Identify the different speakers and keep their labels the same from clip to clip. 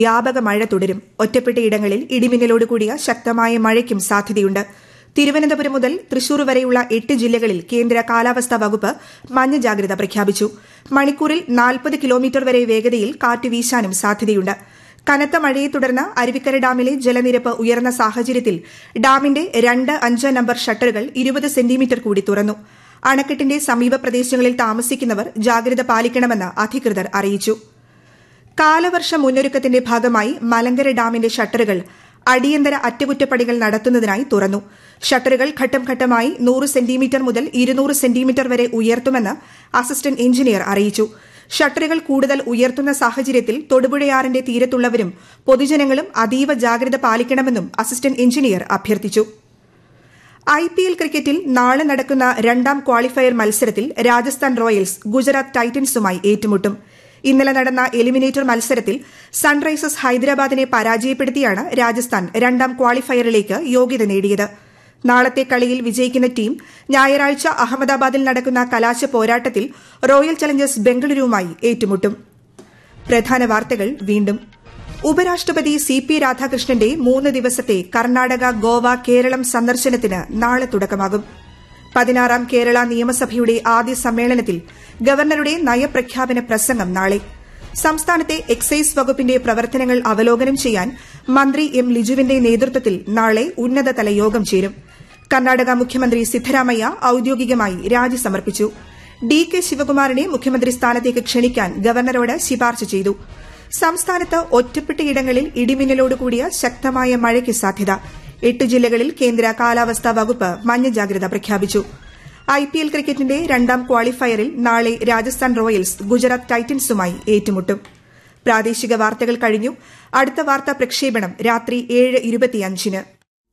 Speaker 1: വ്യാപക മഴ തുടരും ഒറ്റപ്പെട്ടയിടങ്ങളിൽ ഇടിമിന്നലോട് കൂടിയ ശക്തമായ മഴയ്ക്കും സാധ്യതയുണ്ട് തിരുവനന്തപുരം മുതൽ തൃശൂർ വരെയുള്ള എട്ട് ജില്ലകളിൽ കേന്ദ്ര കാലാവസ്ഥാ വകുപ്പ് മഞ്ഞ ജാഗ്രത പ്രഖ്യാപിച്ചു മണിക്കൂറിൽ നാൽപ്പത് കിലോമീറ്റർ വരെ വേഗതയിൽ കാറ്റ് വീശാനും സാധ്യതയുണ്ട് കനത്ത മഴയെ തുടർന്ന് അരുവിക്കര ഡാമിലെ ജലനിരപ്പ് ഉയർന്ന സാഹചര്യത്തിൽ ഡാമിന്റെ രണ്ട് അഞ്ച് നമ്പർ ഷട്ടറുകൾ ഇരുപത് സെന്റിമീറ്റർ കൂടി തുറന്നു അണക്കെട്ടിന്റെ സമീപ പ്രദേശങ്ങളിൽ താമസിക്കുന്നവർ ജാഗ്രത പാലിക്കണമെന്ന് അധികൃതർ അറിയിച്ചു കാലവർഷ മുന്നൊരുക്കത്തിന്റെ ഭാഗമായി മലങ്കര ഡാമിന്റെ ഷട്ടറുകൾ അടിയന്തര അറ്റകുറ്റപ്പണികൾ നടത്തുന്നതിനായി തുറന്നു ഷട്ടറുകൾ ഘട്ടം ഘട്ടമായി നൂറ് സെന്റിമീറ്റർ മുതൽ ഇരുന്നൂറ് സെന്റിമീറ്റർ വരെ ഉയർത്തുമെന്ന് അസിസ്റ്റന്റ് എഞ്ചിനീയർ അറിയിച്ചു ഷട്ടറുകൾ കൂടുതൽ ഉയർത്തുന്ന സാഹചര്യത്തിൽ തൊടുപുഴയാറിന്റെ തീരത്തുള്ളവരും പൊതുജനങ്ങളും അതീവ ജാഗ്രത പാലിക്കണമെന്നും അസിസ്റ്റന്റ് എഞ്ചിനീയർ അഭ്യർത്ഥിച്ചു ഐ പി എൽ ക്രിക്കറ്റിൽ നാളെ നടക്കുന്ന രണ്ടാം ക്വാളിഫയർ മത്സരത്തിൽ രാജസ്ഥാൻ റോയൽസ് ഗുജറാത്ത് ടൈറ്റൻസുമായി ഏറ്റുമുട്ടും ഇന്നലെ നടന്ന എലിമിനേറ്റർ മത്സരത്തിൽ സൺറൈസേഴ്സ് ഹൈദരാബാദിനെ പരാജയപ്പെടുത്തിയാണ് രാജസ്ഥാൻ രണ്ടാം ക്വാളിഫയറിലേക്ക് യോഗ്യത നേടിയത് നാളത്തെ കളിയിൽ വിജയിക്കുന്ന ടീം ഞായറാഴ്ച അഹമ്മദാബാദിൽ നടക്കുന്ന കലാശ പോരാട്ടത്തിൽ റോയൽ ചലഞ്ചേഴ്സ് ബംഗളൂരുവുമായി ഏറ്റുമുട്ടും പ്രധാന വാർത്തകൾ വീണ്ടും ഉപരാഷ്ട്രപതി സി പി രാധാകൃഷ്ണന്റെ മൂന്ന് ദിവസത്തെ കർണാടക ഗോവ കേരളം സന്ദർശനത്തിന് നാളെ തുടക്കമാകും പതിനാറാം കേരള നിയമസഭയുടെ ആദ്യ സമ്മേളനത്തിൽ ഗവർണറുടെ നയപ്രഖ്യാപന പ്രസംഗം നാളെ സംസ്ഥാനത്തെ എക്സൈസ് വകുപ്പിന്റെ പ്രവർത്തനങ്ങൾ അവലോകനം ചെയ്യാൻ മന്ത്രി എം ലിജുവിന്റെ നേതൃത്വത്തിൽ നാളെ ഉന്നതതല യോഗം ചേരും കർണാടക മുഖ്യമന്ത്രി സിദ്ധരാമയ്യ ഔദ്യോഗികമായി രാജി സമർപ്പിച്ചു ഡി കെ ശിവകുമാറിനെ മുഖ്യമന്ത്രി സ്ഥാനത്തേക്ക് ക്ഷണിക്കാൻ ഗവർണറോട് ശുപാർശ ചെയ്തു സംസ്ഥാനത്ത് ഒറ്റപ്പെട്ടയിടങ്ങളിൽ ഇടിമിന്നലോടുകൂടിയ ശക്തമായ മഴയ്ക്ക് സാധ്യത എട്ട് ജില്ലകളിൽ കേന്ദ്ര കാലാവസ്ഥാ വകുപ്പ് മഞ്ഞ ജാഗ്രത പ്രഖ്യാപിച്ചു ഐ പി എൽ ക്രിക്കറ്റിന്റെ രണ്ടാം ക്വാളിഫയറിൽ നാളെ രാജസ്ഥാൻ റോയൽസ് ഗുജറാത്ത് ടൈറ്റൻസുമായി ഏറ്റുമുട്ടും പ്രാദേശിക വാർത്തകൾ കഴിഞ്ഞു അടുത്ത വാർത്താ പ്രക്ഷേപണം രാത്രി ഏഴ് ഇരുപത്തിയഞ്ചിന്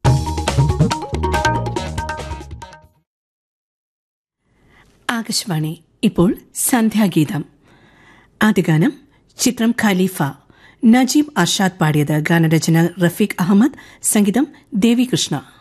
Speaker 2: ആകാശവാണി ഇപ്പോൾ സന്ധ്യാഗീതം ആദ്യഗാനം ചിത്രം ഖലീഫ നജീബ് അർഷാദ് പാടിയത് ഗാനരചന റഫീഖ് അഹമ്മദ് സംഗീതം ദേവികൃഷ്ണ